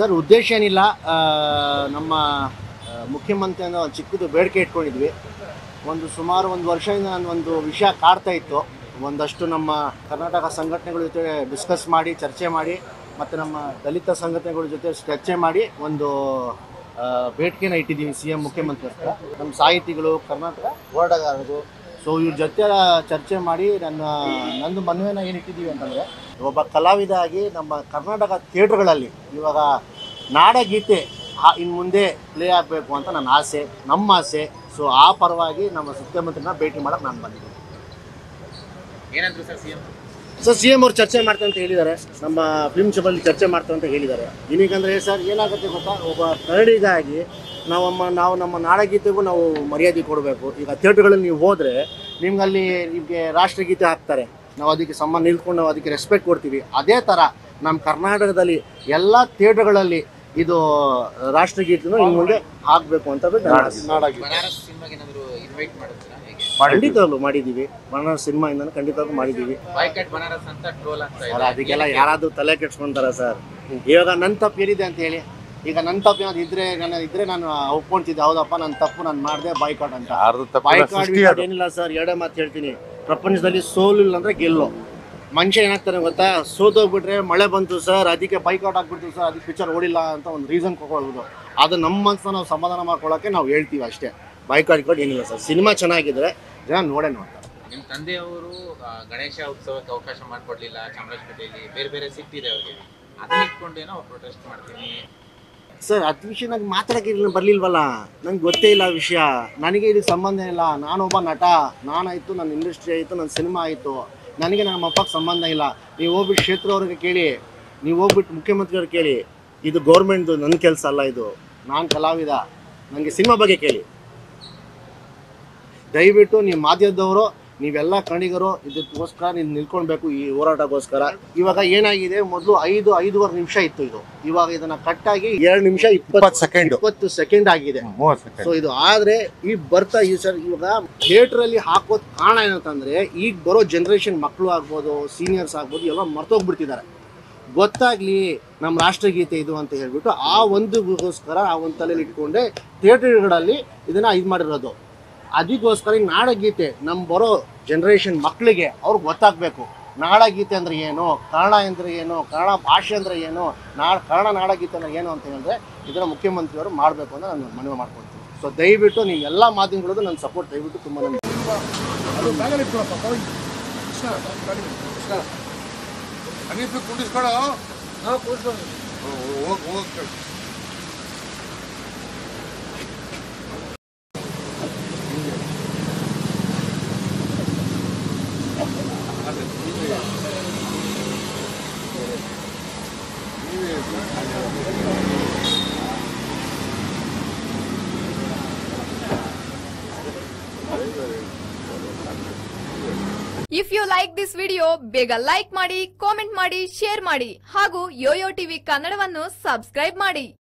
sir ಉದ್ದೇಶ ಏನಿಲ್ಲ ಆ, ನಮ್ಮ ಆ, ಮುಖ್ಯಮಂತ್ರಿ ಅನ್ನೋ ಒಂದು ಚಿಕ್ಕದು ಬೇಡಿಕೆ ಇಟ್ಕೊಂಡಿದ್ವಿ ಒಂದು ಸುಮಾರು ಒಂದು ವರ್ಷದಿಂದ ನಾನು ಒಂದು ವಿಷಯ ಕಾಡ್ತಾ ಇತ್ತು ಒಂದಷ್ಟು ನಮ್ಮ ಕರ್ನಾಟಕ ಸಂಘಟನೆಗಳ ಜೊತೆ ಡಿಸ್ಕಸ್ ಮಾಡಿ ಚರ್ಚೆ ಮಾಡಿ ಮತ್ತು ನಮ್ಮ ದಲಿತ ಸಂಘಟನೆಗಳ ಜೊತೆ ಚರ್ಚೆ ಮಾಡಿ ಒಂದು ಆ, ಬೇಡಿಕೆನ ಇಟ್ಟಿದ್ದೀವಿ ಸಿ ಎಂ ಮುಖ್ಯಮಂತ್ರಿ ಹತ್ರ ನಮ್ಮ ಸಾಹಿತಿಗಳು ಕರ್ನಾಟಕ ಹೋರಾಟಗಾರರು ಸೊ ಇವ್ರ ಜೊತೆ ಚರ್ಚೆ ಮಾಡಿ ನನ್ನ ನಂದು ಮನವಿನ ಏನು ಇಟ್ಟಿದ್ದೀವಿ ಅಂತಂದರೆ ಒಬ್ಬ ಕಲಾವಿದ ಆಗಿ ನಮ್ಮ ಕರ್ನಾಟಕ ಥಿಯೇಟ್ರ್ಗಳಲ್ಲಿ ಇವಾಗ ನಾಡಗೀತೆ ಇನ್ನು ಮುಂದೆ ಪ್ಲೇ ಆಗಬೇಕು ಅಂತ ನನ್ನ ಆಸೆ ನಮ್ಮ ಆಸೆ ಸೊ ಆ ಪರವಾಗಿ ನಮ್ಮ ಮುಖ್ಯಮಂತ್ರಿನ ಭೇಟಿ ಮಾಡಕ್ಕೆ ನಾನು ಬಂದಿದ್ದೀನಿ ಏನಂದ್ರು sir CM sir C M ಅವ್ರು ಚರ್ಚೆ ಮಾಡ್ತಾರೆ ಅಂತ ಹೇಳಿದ್ದಾರೆ ನಮ್ಮ ಫಿಲ್ಮ್ ಶೋಬಲ್ಲಿ ಚರ್ಚೆ ಮಾಡ್ತಾರೆ ಅಂತ ಹೇಳಿದ್ದಾರೆ ಏನಕ್ಕಂದ್ರೆ ಸರ್ ಏನಾಗುತ್ತೆ ಗೊತ್ತಾ ಒಬ್ಬ ಕನ್ನಡಿಗ ಆಗಿ ನಾವಮ್ಮ ನಾವು ನಮ್ಮ ನಾಡಗೀತೆಗೂ ನಾವು ಮರ್ಯಾದೆ ಕೊಡಬೇಕು ಈಗ ಥಿಯೇಟ್ರ್ಗಳಲ್ಲಿ ನೀವು ಹೋದರೆ ನಿಮ್ಗೆ ಅಲ್ಲಿ ನಿಮಗೆ ರಾಷ್ಟ್ರಗೀತೆ ಹಾಕ್ತಾರೆ ನಾವು ಅದಕ್ಕೆ ಸಂಬಂಧ ನಿಲ್ಕೊಂಡು ನಾವು ಅದಕ್ಕೆ ರೆಸ್ಪೆಕ್ಟ್ ಕೊಡ್ತೀವಿ ಅದೇ ಥರ ನಮ್ಮ ಕರ್ನಾಟಕದಲ್ಲಿ ಎಲ್ಲ ಥಿಯೇಟ್ರ್ಗಳಲ್ಲಿ ಇದು ರಾಷ್ಟ್ರಗೀತೆನೂ ಇನ್ನು ಮುಂದೆ ಹಾಕಬೇಕು ಅಂತ ನಾಡಗೀತೆ ಬನಾರಸ್ ಸಿನಿಮಾಗೆ ಏನಾದ್ರು ಇನ್ವೈಟ್ ಮಾಡಿದ್ರಾ ಹೇಗೆ ಖಂಡಿತವಾಗ್ಲೂ ಮಾಡಿದ್ದೀವಿ ಬನಾರಸ್ ಸಿನಿಮಾಯಿಂದ ಖಂಡಿತವಾಗ್ಲೂ ಮಾಡಿದ್ದೀವಿ ಬಾಯ್ಕಟ್ ಬನಾರಸ್ ಅಂತ ಟ್ರೋಲ್ ಆಗ್ತಾ ಸರ್ ಇದೆ ಅದಕ್ಕೆಲ್ಲ ಯಾರಾದ್ರೂ ತಲೆ ಕೆಡ್ಸ್ಕೊಂತಾರ ಸರ್ ಇವಾಗ ನನ್ನ ತಪ್ಪು ಏನಿದೆ ಅಂತ ಹೇಳಿ ಈಗ ನನ್ನ ತಪ್ಪು ಏನಾದ್ರು ಇದ್ರೆ ನನ್ನ ಇದ್ರೆ ನಾನು ಒಪ್ಕೊಂತಿದ್ದೆ ಹೌದಪ್ಪ ನನ್ನ ತಪ್ಪು ನಾನು ಮಾಡಿದೆ ಬಾಯ್ಕಾಟ್ ಅಂತ ಯಾರ್ದು ತಪ್ಪಿಲ್ಲ ಬಾಯ್ಕಾಟ್ ಸೃಷ್ಟಿ ಅದು ಏನಿಲ್ಲ ಸರ್ ಎರಡೇ ಮಾತು ಹೇಳ್ತೀನಿ ಪ್ರಪಂಚದಲ್ಲಿ ಸೋಲಿಲ್ಲ ಅಂದ್ರೆ ಗೆಲ್ಲೋ ಮನುಷ್ಯ ಏನಾಗ್ತಾನೆ ಗೊತ್ತಾ ಸೋತೋಗ್ಬಿಟ್ರೆ ಮಳೆ ಬಂತು ಸರ್ ಅದಕ್ಕೆ ಬೈಕಾಟ್ ಆಗ್ಬಿಡ್ತು ಸರ್ ಅದಕ್ಕೆ ಪಿಕ್ಚರ್ ಓಡಿಲ್ಲ ಅಂತ ಒಂದು ರೀಸನ್ ಕೊಡ್ಬೋದು ಅದು ನಮ್ಮ ಮನಸ್ಸನ್ನ ನಾವು ಸಮಾಧಾನ ಮಾಡ್ಕೊಳ್ಳೋಕೆ ನಾವು ಹೇಳ್ತೀವಿ ಅಷ್ಟೇ ಬೈಕಾಟ್ ಗಿಕಾಟ್ ಏನಿಲ್ಲ ಸರ್ ಸಿನಿಮಾ ಚೆನ್ನಾಗಿದ್ರೆ ಜನ ನೋಡೇ ನೋಡ್ತಾರೆ ನಿಮ್ ತಂದೆಯವರು ಆ, ಗಣೇಶ ಉತ್ಸವಕ್ಕೆ ಅವಕಾಶ ಮಾಡ್ಕೊಡ್ಲಿಲ್ಲ ಚಾಮರಾಜಪೇಟೆಯಲ್ಲಿ ಬೇರೆ ಬೇರೆ ಸಿಟಿ ಇದೆ ಅವ್ರಿಗೆ ಅದನ್ನ ಇಟ್ಕೊಂಡೇನೋ ಪ್ರೊಟೆಸ್ಟ್ ಮಾಡ್ತೀನಿ ಸರ್ ಅದ್ ವಿಷಯ ನಂಗೆ ಮಾತಾಡಕ್ಕೆ ಬರ್ಲಿಲ್ವಲ್ಲ ನಂಗೆ ಗೊತ್ತೇ ಇಲ್ಲ ಆ ವಿಷಯ ನನಗೆ ಇದಕ್ಕೆ ಸಂಬಂಧ ಇಲ್ಲ ನಾನೊಬ್ಬ ನಟ ನಾನಾಯ್ತು ನನ್ನ ಇಂಡಸ್ಟ್ರಿ ಆಯಿತು ನನ್ನ ಸಿನಿಮಾ ಆಯಿತು ನನಗೆ ನಮ್ಮ ಅಪ್ಪಗೆ ಸಂಬಂಧ ಇಲ್ಲ ನೀವು ಹೋಗ್ಬಿಟ್ಟು ಕ್ಷೇತ್ರ ಅವ್ರಿಗೆ ಕೇಳಿ ನೀವು ಹೋಗ್ಬಿಟ್ಟು ಮುಖ್ಯಮಂತ್ರಿಯವ್ರಿಗೆ ಕೇಳಿ ಇದು ಗೌರ್ಮೆಂಟ್ದು ನನ್ನ ಕೆಲಸ ಅಲ್ಲ ಇದು ನಾನು ಕಲಾವಿದ ನನಗೆ ಸಿನಿಮಾ ಬಗ್ಗೆ ಕೇಳಿ ದಯವಿಟ್ಟು ನೀವು ಮಾಧ್ಯಮದವರು ನೀವೆಲ್ಲ ಕಣಿಗರು ಇದಕ್ಕೋಸ್ಕರ ನೀವು ನಿಲ್ಕೊಳ್ಬೇಕು ಈ ಹೋರಾಟಕ್ಕೋಸ್ಕರ ಇವಾಗ ಏನಾಗಿದೆ ಮೊದಲು ಐದು ಐದೂವರೆ ನಿಮಿಷ ಇತ್ತು ಇದು ಇವಾಗ ಇದನ್ನ ಕಟ್ಟಾಗಿ ಎರಡು ನಿಮಿಷ ಇಪ್ಪತ್ತು ಇಪ್ಪತ್ತು ಸೆಕೆಂಡ್ ಇಪ್ಪತ್ತು ಸೆಕೆಂಡ್ ಆಗಿದೆ ಮೂವತ್ತು ಸೆಕೆಂಡ್ ಸೊ ಇದು ಆದ್ರೆ ಈಗ ಬರ್ತಾ ಈ ಸರ್ ಇವಾಗ ಥಿಯೇಟರ್ ಅಲ್ಲಿ ಹಾಕೋದ್ ಕಾರಣ ಏನಂತಂದ್ರೆ ಈಗ ಬರೋ ಜನರೇಷನ್ ಮಕ್ಕಳು ಆಗ್ಬೋದು ಸೀನಿಯರ್ಸ್ ಆಗ್ಬೋದು ಎಲ್ಲ ಮರ್ತೋಗ್ಬಿಡ್ತಿದ್ದಾರೆ ಗೊತ್ತಾಗ್ಲಿ ನಮ್ಮ ರಾಷ್ಟ್ರಗೀತೆ ಇದು ಅಂತ ಹೇಳ್ಬಿಟ್ಟು ಆ ಒಂದುಗೋಸ್ಕರ ಆ ಒಂದು ತಲೆಯಲ್ಲಿ ಇಟ್ಕೊಂಡೆ ಥಿಯೇಟರ್ಗಳಲ್ಲಿ ಇದನ್ನ ಇದು ಮಾಡಿರೋದು ಅದಕ್ಕೋಸ್ಕರ ಈ ನಾಡಗೀತೆ ನಮ್ಮ ಬರೋ ಜನರೇಷನ್ ಮಕ್ಕಳಿಗೆ ಅವ್ರಿಗೆ ಗೊತ್ತಾಗಬೇಕು ನಾಡಗೀತೆ ಅಂದ್ರೆ ಏನು ಕನ್ನಡ ಅಂದ್ರೆ ಏನು ಕನ್ನಡ ಭಾಷೆ ಅಂದ್ರೆ ಏನು ನಾಡ ಕನ್ನಡ ನಾಡಗೀತೆ ಅಂದ್ರೆ ಏನು ಅಂತ ಹೇಳಿದ್ರೆ ಇದನ್ನ ಮುಖ್ಯಮಂತ್ರಿಯವರು ಮಾಡಬೇಕು ಅಂತ ನಾನು ಮನವಿ ಮಾಡ್ಕೊಳ್ತೀನಿ ಸೊ ದಯವಿಟ್ಟು ನೀವು ಎಲ್ಲ ಮಾಧ್ಯಮಗಳದ್ದು ನನ್ನ ಸಪೋರ್ಟ್ ದಯವಿಟ್ಟು ತುಂಬ ನನಗೆ ಹನೀಫ್ ಕುಂಡಿಸ್ಕೊಳ ಹೋಗ್ ಹೋಗ್ if you like this video ಬೇಗ ಲೈಕ್ ಮಾಡಿ ಕಾಮೆಂಟ್ ಮಾಡಿ ಶೇರ್ ಮಾಡಿ ಹಾಗೂ ಯೋಯೋ ಟಿವಿ ಕನ್ನಡವನ್ನು ಸಬ್ಸ್ಕ್ರೈಬ್ ಮಾಡಿ